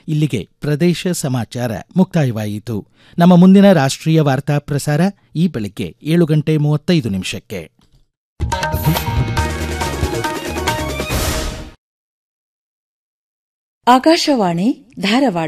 ಇಲ್ಲಿಗೆ ಪ್ರದೇಶ ಸಮಾಚಾರ ಮುಕ್ತಾಯವಾಯಿತು ನಮ್ಮ ಮುಂದಿನ ರಾಷ್ಟ್ರೀಯ ವಾರ್ತಾ ಪ್ರಸಾರ ಈ ಬೆಳಗ್ಗೆ ಏಳು ಗಂಟೆ ಮೂವತ್ತೈದು ನಿಮಿಷಕ್ಕೆ ಆಕಾಶವಾಣಿ ಧಾರವಾಡ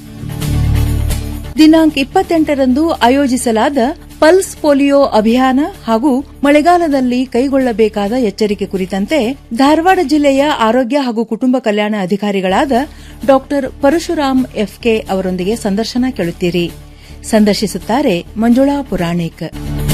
ದಿನಾಂಕ ಇಪ್ಪತ್ತೆಂಟರಂದು ಆಯೋಜಿಸಲಾದ ಪಲ್ಸ್ ಪೋಲಿಯೋ ಅಭಿಯಾನ ಹಾಗೂ ಮಳೆಗಾಲದಲ್ಲಿ ಕೈಗೊಳ್ಳಬೇಕಾದ ಎಚ್ಚರಿಕೆ ಕುರಿತಂತೆ ಧಾರವಾಡ ಜಿಲ್ಲೆಯ ಆರೋಗ್ಯ ಹಾಗೂ ಕುಟುಂಬ ಕಲ್ಯಾಣ ಅಧಿಕಾರಿಗಳಾದ ಡಾ ಪರಶುರಾಮ್ ಎಫ್ಕೆ ಅವರೊಂದಿಗೆ ಸಂದರ್ಶನ ಕೇಳುತ್ತೀರಿ ಸಂದರ್ಶಿಸುತ್ತಾರೆ ಮಂಜುಳಾ ಪುರಾಣಿಕ್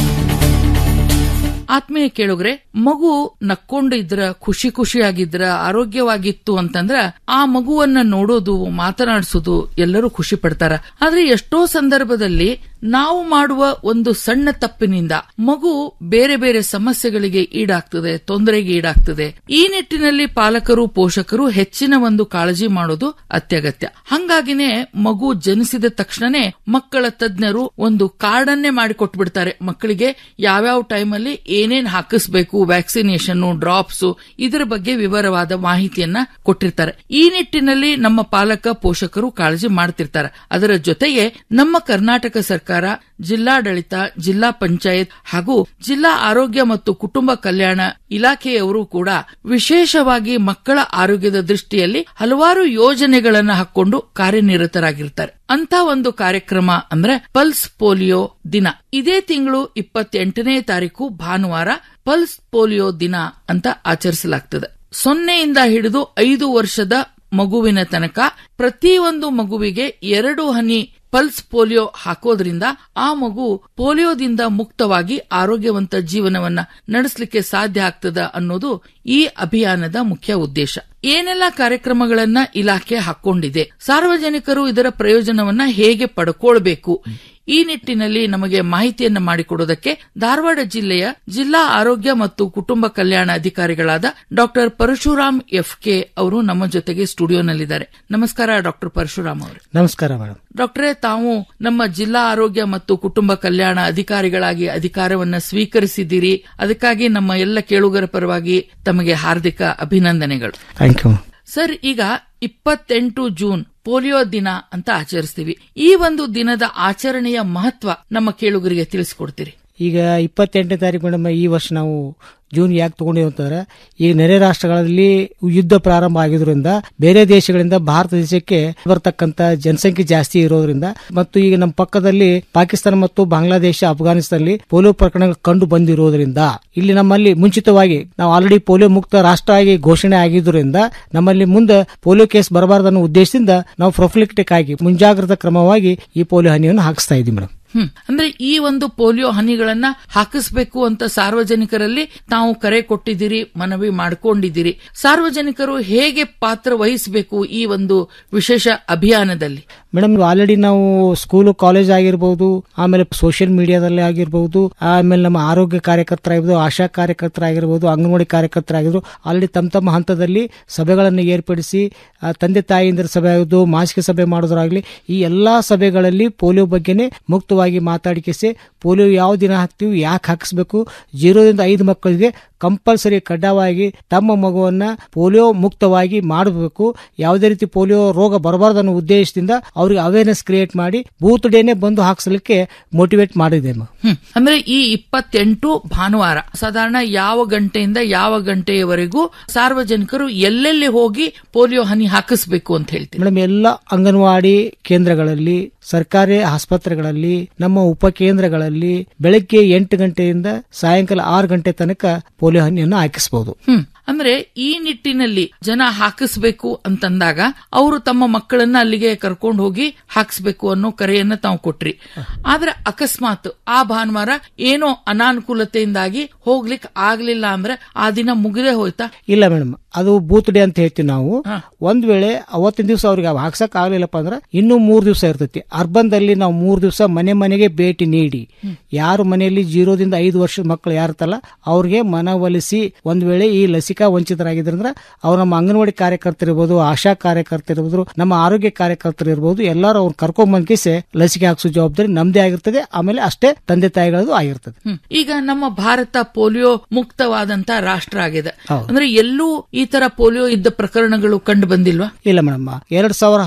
ಆತ್ಮೀಯ ಕೇಳುಗ್ರೆ ಮಗು ನಕ್ಕೊಂಡು ಇದ್ರ ಖುಷಿ ಖುಷಿಯಾಗಿದ್ರ ಆರೋಗ್ಯವಾಗಿತ್ತು ಅಂತಂದ್ರ ಆ ಮಗುವನ್ನ ನೋಡೋದು ಮಾತನಾಡಿಸೋದು ಎಲ್ಲರೂ ಖುಷಿ ಪಡ್ತಾರ ಆದ್ರೆ ಎಷ್ಟೋ ಸಂದರ್ಭದಲ್ಲಿ ನಾವು ಮಾಡುವ ಒಂದು ಸಣ್ಣ ತಪ್ಪಿನಿಂದ ಮಗು ಬೇರೆ ಬೇರೆ ಸಮಸ್ಯೆಗಳಿಗೆ ಈಡಾಗ್ತದೆ ತೊಂದರೆಗೆ ಈಡಾಗ್ತದೆ ಈ ನಿಟ್ಟಿನಲ್ಲಿ ಪಾಲಕರು ಪೋಷಕರು ಹೆಚ್ಚಿನ ಒಂದು ಕಾಳಜಿ ಮಾಡೋದು ಅತ್ಯಗತ್ಯ ಹಂಗಾಗಿನೇ ಮಗು ಜನಿಸಿದ ತಕ್ಷಣನೇ ಮಕ್ಕಳ ತಜ್ಞರು ಒಂದು ಕಾರ್ಡನ್ನೇ ಮಾಡಿಕೊಟ್ಬಿಡ್ತಾರೆ ಮಕ್ಕಳಿಗೆ ಯಾವ್ಯಾವ ಟೈಮಲ್ಲಿ ಏನೇನ್ ಹಾಕಿಸ್ಬೇಕು ವ್ಯಾಕ್ಸಿನೇಷನ್ ಡ್ರಾಪ್ಸ್ ಇದರ ಬಗ್ಗೆ ವಿವರವಾದ ಮಾಹಿತಿಯನ್ನ ಕೊಟ್ಟಿರ್ತಾರೆ ಈ ನಿಟ್ಟಿನಲ್ಲಿ ನಮ್ಮ ಪಾಲಕ ಪೋಷಕರು ಕಾಳಜಿ ಮಾಡ್ತಿರ್ತಾರೆ ಅದರ ಜೊತೆಗೆ ನಮ್ಮ ಕರ್ನಾಟಕ ಸರ್ಕಾರ ಜಿಲ್ಲಾಡಳಿತ ಜಿಲ್ಲಾ ಪಂಚಾಯತ್ ಹಾಗೂ ಜಿಲ್ಲಾ ಆರೋಗ್ಯ ಮತ್ತು ಕುಟುಂಬ ಕಲ್ಯಾಣ ಇಲಾಖೆಯವರು ಕೂಡ ವಿಶೇಷವಾಗಿ ಮಕ್ಕಳ ಆರೋಗ್ಯದ ದೃಷ್ಟಿಯಲ್ಲಿ ಹಲವಾರು ಯೋಜನೆಗಳನ್ನು ಹಾಕೊಂಡು ಕಾರ್ಯನಿರತರಾಗಿರ್ತಾರೆ ಅಂತ ಒಂದು ಕಾರ್ಯಕ್ರಮ ಅಂದ್ರೆ ಪಲ್ಸ್ ಪೋಲಿಯೋ ದಿನ ಇದೇ ತಿಂಗಳು ಇಪ್ಪತ್ತೆಂಟನೇ ತಾರೀಕು ಭಾನುವಾರ ಪಲ್ಸ್ ಪೋಲಿಯೋ ದಿನ ಅಂತ ಆಚರಿಸಲಾಗ್ತದೆ ಸೊನ್ನೆಯಿಂದ ಹಿಡಿದು ಐದು ವರ್ಷದ ಮಗುವಿನ ತನಕ ಪ್ರತಿಯೊಂದು ಮಗುವಿಗೆ ಎರಡು ಹನಿ ಪಲ್ಸ್ ಪೋಲಿಯೋ ಹಾಕೋದ್ರಿಂದ ಆ ಮಗು ಪೋಲಿಯೋದಿಂದ ಮುಕ್ತವಾಗಿ ಆರೋಗ್ಯವಂತ ಜೀವನವನ್ನ ನಡೆಸಲಿಕ್ಕೆ ಸಾಧ್ಯ ಆಗ್ತದ ಅನ್ನೋದು ಈ ಅಭಿಯಾನದ ಮುಖ್ಯ ಉದ್ದೇಶ ಏನೆಲ್ಲ ಕಾರ್ಯಕ್ರಮಗಳನ್ನ ಇಲಾಖೆ ಹಾಕೊಂಡಿದೆ ಸಾರ್ವಜನಿಕರು ಇದರ ಪ್ರಯೋಜನವನ್ನ ಹೇಗೆ ಪಡ್ಕೊಳ್ಬೇಕು ಈ ನಿಟ್ಟಿನಲ್ಲಿ ನಮಗೆ ಮಾಹಿತಿಯನ್ನ ಮಾಡಿಕೊಡೋದಕ್ಕೆ ಧಾರವಾಡ ಜಿಲ್ಲೆಯ ಜಿಲ್ಲಾ ಆರೋಗ್ಯ ಮತ್ತು ಕುಟುಂಬ ಕಲ್ಯಾಣ ಅಧಿಕಾರಿಗಳಾದ ಡಾಕ್ಟರ್ ಪರಶುರಾಮ್ ಎಫ್ ಕೆ ಅವರು ನಮ್ಮ ಜೊತೆಗೆ ಸ್ಟುಡಿಯೋನಲ್ಲಿದ್ದಾರೆ ನಮಸ್ಕಾರ ಡಾಕ್ಟರ್ ಪರಶುರಾಮ್ ಅವರು ನಮಸ್ಕಾರ ಮೇಡಮ್ ಡಾಕ್ಟರೇ ತಾವು ನಮ್ಮ ಜಿಲ್ಲಾ ಆರೋಗ್ಯ ಮತ್ತು ಕುಟುಂಬ ಕಲ್ಯಾಣ ಅಧಿಕಾರಿಗಳಾಗಿ ಅಧಿಕಾರವನ್ನ ಸ್ವೀಕರಿಸಿದ್ದೀರಿ ಅದಕ್ಕಾಗಿ ನಮ್ಮ ಎಲ್ಲ ಕೇಳುಗರ ಪರವಾಗಿ ತಮಗೆ ಹಾರ್ದಿಕ ಅಭಿನಂದನೆಗಳು ಥ್ಯಾಂಕ್ ಯು ಸರ್ ಈಗ ಇಪ್ಪತ್ತೆಂಟು ಜೂನ್ ಪೋಲಿಯೋ ದಿನ ಅಂತ ಆಚರಿಸ್ತೀವಿ ಈ ಒಂದು ದಿನದ ಆಚರಣೆಯ ಮಹತ್ವ ನಮ್ಮ ಕೇಳುಗರಿಗೆ ತಿಳಿಸ್ಕೊಡ್ತೀರಿ ಈಗ ಇಪ್ಪತ್ತೆಂಟನೇ ತಾರೀಕು ಮೇಡಮ್ ಈ ವರ್ಷ ನಾವು ಜೂನ್ ಯಾಕೆ ತಗೊಂಡಿವಿ ಅಂತಂದ್ರೆ ಈಗ ನೆರೆ ರಾಷ್ಟ್ರಗಳಲ್ಲಿ ಯುದ್ಧ ಪ್ರಾರಂಭ ಆಗಿದ್ರಿಂದ ಬೇರೆ ದೇಶಗಳಿಂದ ಭಾರತ ದೇಶಕ್ಕೆ ಬರ್ತಕ್ಕಂತ ಜನಸಂಖ್ಯೆ ಜಾಸ್ತಿ ಇರೋದ್ರಿಂದ ಮತ್ತು ಈಗ ನಮ್ಮ ಪಕ್ಕದಲ್ಲಿ ಪಾಕಿಸ್ತಾನ ಮತ್ತು ಬಾಂಗ್ಲಾದೇಶ ಅಫ್ಘಾನಿಸ್ತಾನಲ್ಲಿ ಪೋಲಿಯೋ ಪ್ರಕರಣಗಳು ಕಂಡು ಬಂದಿರೋದ್ರಿಂದ ಇಲ್ಲಿ ನಮ್ಮಲ್ಲಿ ಮುಂಚಿತವಾಗಿ ನಾವು ಆಲ್ರೆಡಿ ಪೋಲಿಯೋ ಮುಕ್ತ ರಾಷ್ಟ್ರ ಆಗಿ ಘೋಷಣೆ ಆಗಿದ್ದರಿಂದ ನಮ್ಮಲ್ಲಿ ಮುಂದೆ ಪೋಲಿಯೋ ಕೇಸ್ ಬರಬಾರದು ಅನ್ನೋ ಉದ್ದೇಶದಿಂದ ನಾವು ಪ್ರೊಫಿಲೆಕ್ಟಿಕ್ ಆಗಿ ಮುಂಜಾಗ್ರತಾ ಕ್ರಮವಾಗಿ ಈ ಪೋಲಿಯೋ ಹನಿಯನ್ನು ಹಾಕಿಸ್ತಾ ಇದ್ದೀವಿ ಮೇಡಮ್ ಹ್ಮ್ ಅಂದ್ರೆ ಈ ಒಂದು ಪೋಲಿಯೋ ಹನಿಗಳನ್ನ ಹಾಕಿಸ್ಬೇಕು ಅಂತ ಸಾರ್ವಜನಿಕರಲ್ಲಿ ತಾವು ಕರೆ ಕೊಟ್ಟಿದ್ದೀರಿ ಮನವಿ ಮಾಡ್ಕೊಂಡಿದ್ದೀರಿ ಸಾರ್ವಜನಿಕರು ಹೇಗೆ ಪಾತ್ರ ವಹಿಸಬೇಕು ಈ ಒಂದು ವಿಶೇಷ ಅಭಿಯಾನದಲ್ಲಿ ಮೇಡಮ್ ಆಲ್ರೆಡಿ ನಾವು ಸ್ಕೂಲು ಕಾಲೇಜ್ ಆಗಿರ್ಬಹುದು ಆಮೇಲೆ ಸೋಷಿಯಲ್ ಮೀಡಿಯಾದಲ್ಲಿ ಆಗಿರ್ಬಹುದು ಆಮೇಲೆ ನಮ್ಮ ಆರೋಗ್ಯ ಕಾರ್ಯಕರ್ತರಾಗಿರ್ಬೋದು ಆಶಾ ಕಾರ್ಯಕರ್ತರಾಗಿರ್ಬೋದು ಅಂಗನವಾಡಿ ಕಾರ್ಯಕರ್ತರಾಗಿರ್ಬೋದು ಆಲ್ರೆಡಿ ತಮ್ಮ ತಮ್ಮ ಹಂತದಲ್ಲಿ ಸಭೆಗಳನ್ನು ಏರ್ಪಡಿಸಿ ಆ, ತಂದೆ ತಾಯಿಯಿಂದ ಸಭೆ ಆಗೋದು ಮಾಸಿಕ ಸಭೆ ಮಾಡೋದ್ರಾಗ್ಲಿ ಈ ಎಲ್ಲಾ ಸಭೆಗಳಲ್ಲಿ ಪೋಲಿಯೋ ಬಗ್ಗೆನೇ ಮುಕ್ತವಾಗಿ ಮಾತಾಡಿಕೆಸಿ ಪೋಲಿಯೋ ಯಾವ ದಿನ ಹಾಕ್ತೀವಿ ಯಾಕೆ ಹಾಕಿಸ್ಬೇಕು ಜೀರೋದಿಂದ ಐದು ಮಕ್ಕಳಿಗೆ ಕಂಪಲ್ಸರಿ ಕಡ್ಡಾಯವಾಗಿ ತಮ್ಮ ಮಗುವನ್ನ ಪೋಲಿಯೋ ಮುಕ್ತವಾಗಿ ಮಾಡಬೇಕು ಯಾವುದೇ ರೀತಿ ಪೋಲಿಯೋ ರೋಗ ಬರಬಾರದು ಅನ್ನೋ ಉದ್ದೇಶದಿಂದ ಅವ್ರಿಗೆ ಅವೇರ್ನೆಸ್ ಕ್ರಿಯೇಟ್ ಮಾಡಿ ಬೂತ್ ಡೇನೆ ಬಂದು ಹಾಕ್ಸಲಿಕ್ಕೆ ಮೋಟಿವೇಟ್ ಮಾಡಿದೆ ಮ- ಹ್ಮ್ ಅಂದ್ರೆ ಈ ಇಪ್ಪತ್ತೆಂಟು ಭಾನುವಾರ ಸಾಧಾರಣ ಯಾವ ಗಂಟೆಯಿಂದ ಯಾವ ಗಂಟೆಯವರೆಗೂ ಸಾರ್ವಜನಿಕರು ಎಲ್ಲೆಲ್ಲಿ ಹೋಗಿ ಪೋಲಿಯೋ ಹನಿ ಹಾಕಿಸ್ಬೇಕು ಅಂತ ಹೇಳ್ತೀವಿ ಮೇಡಮ್ ಎಲ್ಲ ಅಂಗನವಾಡಿ ಕೇಂದ್ರಗಳಲ್ಲಿ ಸರ್ಕಾರಿ ಆಸ್ಪತ್ರೆಗಳಲ್ಲಿ ನಮ್ಮ ಉಪಕೇಂದ್ರಗಳಲ್ಲಿ ಬೆಳಗ್ಗೆ ಎಂಟು ಗಂಟೆಯಿಂದ ಸಾಯಂಕಾಲ ಆರು ಗಂಟೆ ತನಕ ಪೋಲಿಯೋ ಹನಿಯನ್ನು ಹಾಕಿಸಬಹುದು ಹ್ಮ್ ಅಂದ್ರೆ ಈ ನಿಟ್ಟಿನಲ್ಲಿ ಜನ ಹಾಕಿಸ್ಬೇಕು ಅಂತಂದಾಗ ಅವರು ತಮ್ಮ ಮಕ್ಕಳನ್ನ ಅಲ್ಲಿಗೆ ಕರ್ಕೊಂಡು ಹೋಗಿ ಹಾಕಿಸ್ಬೇಕು ಅನ್ನೋ ಕರೆಯನ್ನ ತಾವು ಕೊಟ್ರಿ ಆದ್ರೆ ಅಕಸ್ಮಾತ್ ಆ ಭಾನುವಾರ ಏನೋ ಅನಾನುಕೂಲತೆಯಿಂದಾಗಿ ಹೋಗ್ಲಿಕ್ಕೆ ಆಗ್ಲಿಲ್ಲ ಅಂದ್ರೆ ಆ ದಿನ ಮುಗಿದೇ ಹೋಯ್ತಾ ಇಲ್ಲ ಮೇಡಮ್ ಅದು ಬೂತ್ ಡೇ ಅಂತ ಹೇಳ್ತೀವಿ ನಾವು ಒಂದ್ ವೇಳೆ ಅವತ್ತಿನ ದಿವಸ ಅವ್ರಿಗೆ ಅವ್ ಹಾಕ್ಸಕ್ ಆಗ್ಲಿಲ್ಲಪ್ಪ ಅಂದ್ರೆ ಇನ್ನೂ ಮೂರ್ ದಿವಸ ಇರ್ತೈತಿ ಅರ್ಬನ್ ದಲ್ಲಿ ನಾವು ಮೂರ್ ದಿವಸ ಮನೆ ಮನೆಗೆ ಭೇಟಿ ನೀಡಿ ಯಾರು ಮನೆಯಲ್ಲಿ ಜೀರೋದಿಂದ ಐದು ವರ್ಷದ ಮಕ್ಕಳು ಯಾರ್ತಲ್ಲ ಅವ್ರಿಗೆ ಮನವೊಲಿಸಿ ಒಂದ್ ವೇಳೆ ಈ ಲಸಿಕಾ ವಂಚಿತರಾಗಿದ್ರಂದ್ರ ಅವ್ರು ನಮ್ಮ ಅಂಗನವಾಡಿ ಕಾರ್ಯಕರ್ತರಿರ್ಬೋದು ಆಶಾ ಕಾರ್ಯಕರ್ತರಿರ್ಬೋದು ನಮ್ಮ ಆರೋಗ್ಯ ಕಾರ್ಯಕರ್ತರು ಇರ್ಬೋದು ಎಲ್ಲರೂ ಅವ್ರು ಕರ್ಕೊಂಡ್ ಬಂದ್ಕಿಸಿ ಲಸಿಕೆ ಹಾಕ್ಸೋ ಜವಾಬ್ದಾರಿ ನಮ್ದೇ ಆಗಿರ್ತದೆ ಆಮೇಲೆ ಅಷ್ಟೇ ತಂದೆ ತಾಯಿಗಳದು ಆಗಿರ್ತದೆ ಹ್ಮ್. ಈಗ ನಮ್ಮ ಭಾರತ ಪೋಲಿಯೋ ಮುಕ್ತವಾದಂತ ರಾಷ್ಟ್ರ ಆಗಿದೆ ಹೌದು. ಅಂದ್ರೆ ಎಲ್ಲೂ ಈ ತರ ಪೋಲಿಯೋ ಇದ್ದ ಪ್ರಕರಣಗಳು ಕಂಡು ಬಂದಿಲ್ವಾ ಇಲ್ಲ ಮೇಡಮ್ ಎರಡ್ ಸಾವಿರ